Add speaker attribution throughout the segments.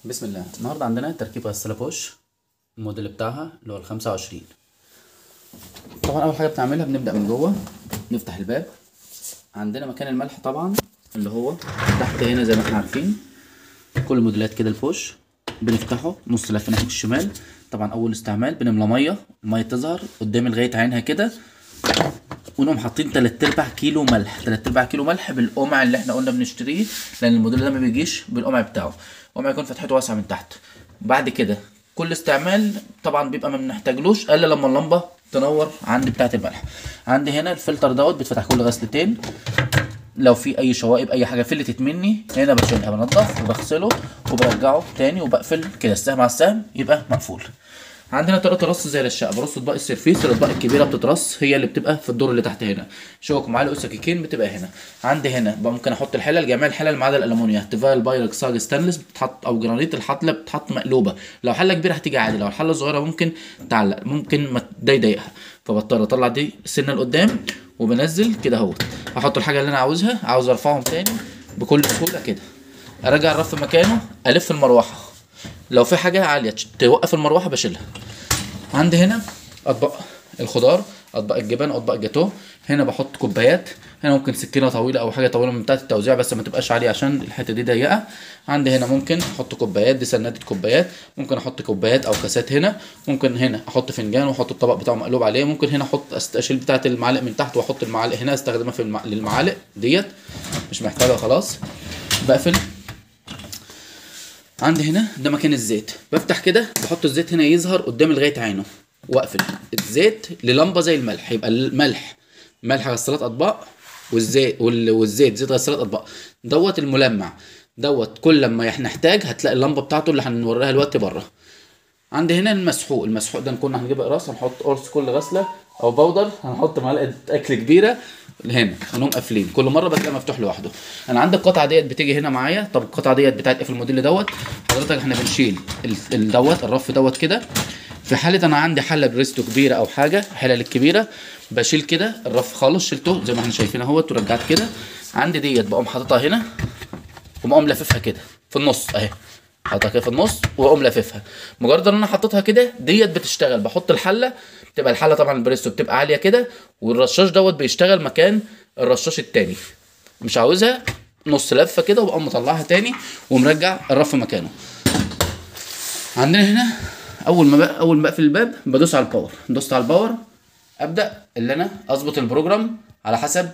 Speaker 1: بسم الله النهارده عندنا تركيب غسالة بوش الموديل بتاعها اللي هو الخمسة وعشرين طبعا أول حاجة بنعملها بنبدأ من جوه نفتح الباب عندنا مكان الملح طبعا اللي هو تحت هنا زي ما احنا عارفين كل موديلات كده البوش بنفتحه نص لفة ناحية الشمال طبعا أول استعمال بنملى مية المية تظهر قدام لغاية عينها كده ونقوم حاطين تلات ارباع كيلو ملح تلات ارباع كيلو ملح بالقمع اللي احنا قلنا بنشتريه لان الموديل ده ما بيجيش بالقمع بتاعه القمع يكون فتحته واسعه من تحت بعد كده كل استعمال طبعا بيبقى ما بنحتاجلوش الا لما اللمبه تنور عند بتاعه الملح عندي هنا الفلتر دوت بيتفتح كل غسلتين لو في اي شوائب اي حاجه فلتت مني هنا بشيلها بنضف وبغسله وبرجعه تاني وبقفل كده السهم على السهم يبقى مقفول عندنا طريقه رص زي الشقه برص اطباق السيرفيس الاطباق الكبيره بتترص هي اللي بتبقى في الدور اللي تحت هنا شوك ومعالق وسكاكين بتبقى هنا عندي هنا بقى ممكن احط الحلل جميع الحلل ما عدا الالومنيوم تيفال بايركس صاج ستانلس بتتحط او جرانيت الحطله بتتحط مقلوبه لو حله كبيره هتيجي عادي لو الحله صغيره ممكن تعلق ممكن ما ده يضايقها فبضطر اطلع دي سنه لقدام وبنزل كده اهوت احط الحاجه اللي انا عاوزها عاوز ارفعهم تاني بكل سهوله كده ارجع الرف مكانه الف المروحه لو في حاجه عاليه توقف المروحه بشيلها عندي هنا اطباق الخضار اطباق الجبن اطباق الجاتوه هنا بحط كوبايات هنا ممكن سكينه طويله او حاجه طويله من بتاعه التوزيع بس ما تبقاش عاليه عشان الحته دي ضيقه عندي هنا ممكن احط كوبايات دي سناده كوبايات ممكن احط كوبايات او كاسات هنا ممكن هنا احط فنجان واحط الطبق بتاعه مقلوب عليه ممكن هنا احط أست- اشيل بتاعه المعالق من تحت واحط المعالق هنا استخدمها في المع... للمعالق ديت مش محتاجها خلاص بقفل عندي هنا ده مكان الزيت بفتح كده بحط الزيت هنا يظهر قدام لغايه عينه واقفل الزيت للمبه زي الملح يبقى الملح ملح غسالات اطباق والزيت وال- والزيت زيت غسالات اطباق دوت الملمع دوت كل لما إحنا نحتاج هتلاقي اللمبه بتاعته اللي هنوريها دلوقتي بره عندي هنا المسحوق المسحوق ده كنا هنجيب اقراص هنحط قرص كل غسله او بودر هنحط معلقه اكل كبيره هنا ونقوم قافلين كل مره بتلاقي مفتوح لوحده انا عندي القطعه ديت بتيجي هنا معايا طب القطعه ديت بتاعت ايه في الموديل دوت حضرتك احنا بنشيل ال- ال- دوت الرف دوت كده في حاله انا عندي حله بريستو كبيره او حاجه حلل الكبيره بشيل كده الرف خالص شلته زي ما احنا شايفين اهوت ورجعت كده عندي ديت بقوم حاططها هنا ومقوم لاففها كده في النص اهي حاططها كده في النص واقوم لاففها مجرد ان انا حطيتها كده ديت بتشتغل بحط الحله بتبقى الحله طبعا البريستو بتبقى عاليه كده والرشاش دوت بيشتغل مكان الرشاش التاني مش عاوزها نص لفه كده وبقوم مطلعها تاني ومرجع الرف مكانه عندنا هنا اول ما بق... اول ما بقفل الباب بدوس على الباور دوست على الباور ابدا اللي انا اظبط البروجرام على حسب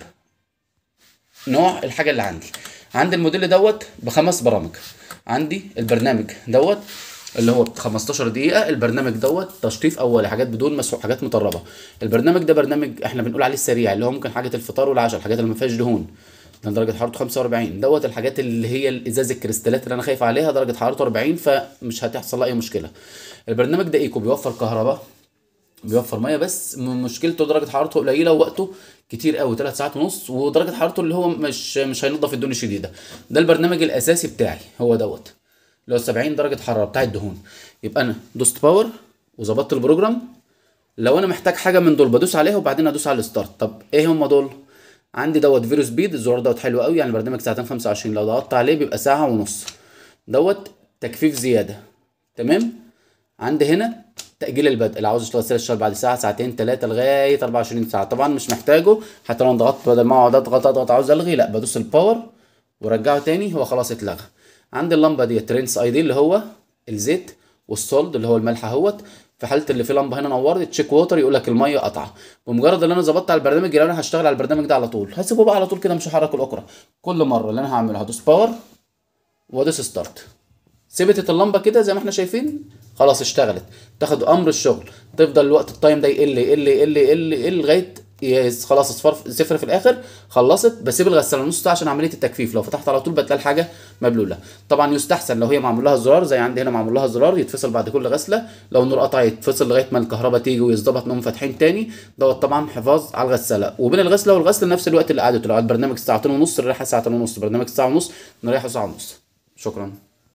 Speaker 1: نوع الحاجه اللي عندي عندي الموديل دوت بخمس برامج عندي البرنامج دوت اللي هو ب 15 دقيقة البرنامج دوت تشطيف أولي حاجات بدون مسحوق حاجات مطربة البرنامج ده برنامج احنا بنقول عليه السريع اللي هو ممكن حاجة الفطار والعشاء الحاجات اللي ما فيهاش دهون ده درجة حرارته 45 دوت الحاجات اللي هي الإزاز الكريستالات اللي أنا خايف عليها درجة حرارته 40 فمش هتحصل لها أي مشكلة البرنامج ده إيكو بيوفر كهرباء بيوفر ميه بس م- مشكلته درجه حرارته قليله ووقته كتير قوي 3 ساعات ونص ودرجه حرارته اللي هو مش مش هينضف الدهون الشديده ده البرنامج الاساسي بتاعي هو دوت اللي هو 70 درجه حراره بتاع الدهون يبقى انا دوست باور وظبطت البروجرام لو انا محتاج حاجه من دول بدوس عليها وبعدين ادوس على الستارت طب ايه هم دول عندي دوت فيرو سبيد الزرار دوت حلو قوي يعني البرنامج ساعتين 25 لو ضغطت عليه بيبقى ساعه ونص دوت تجفيف زياده تمام عندي هنا تأجيل البدء اللي عاوز يشتغل سير الشهر بعد ساعة ساعتين ثلاثة لغاية 24 ساعة طبعا مش محتاجه حتى لو أنا ضغطت بدل ما اقعد اضغط اضغط عاوز الغي لا بدوس الباور وارجعه تاني هو خلاص اتلغى عندي اللمبة دي ترينس اي دي اللي هو الزيت والصولد اللي هو الملح اهوت في حالة اللي في لمبة هنا نورت تشيك ووتر يقول لك المية قطعة بمجرد ان انا ظبطت على البرنامج لو انا هشتغل على البرنامج ده على طول هسيبه بقى على طول كده مش هحرك الاخرى كل مرة اللي انا هعمله هدوس باور وادوس ستارت ثبتت اللمبه كده زي ما احنا شايفين خلاص اشتغلت تاخد امر الشغل تفضل الوقت التايم ده يقل يقل يقل يقل يقل لغايه يس- خلاص اصفار صفر في الاخر خلصت بسيب الغساله نص ساعه عشان عمليه التجفيف لو فتحت على طول بتلاقي الحاجه مبلوله طبعا يستحسن لو هي معمول لها زرار زي عندي هنا معمول لها زرار يتفصل بعد كل غسله لو النور قطع يتفصل لغايه ما الكهرباء تيجي ويظبط نقوم فاتحين تاني دوت طبعا حفاظ على الغساله وبين الغسله والغسل نفس الوقت اللي قعدته لو على البرنامج ساعتين ونص نريحها ساعتين ونص برنامج ساعه ونص نريحه ساعه ونص شكرا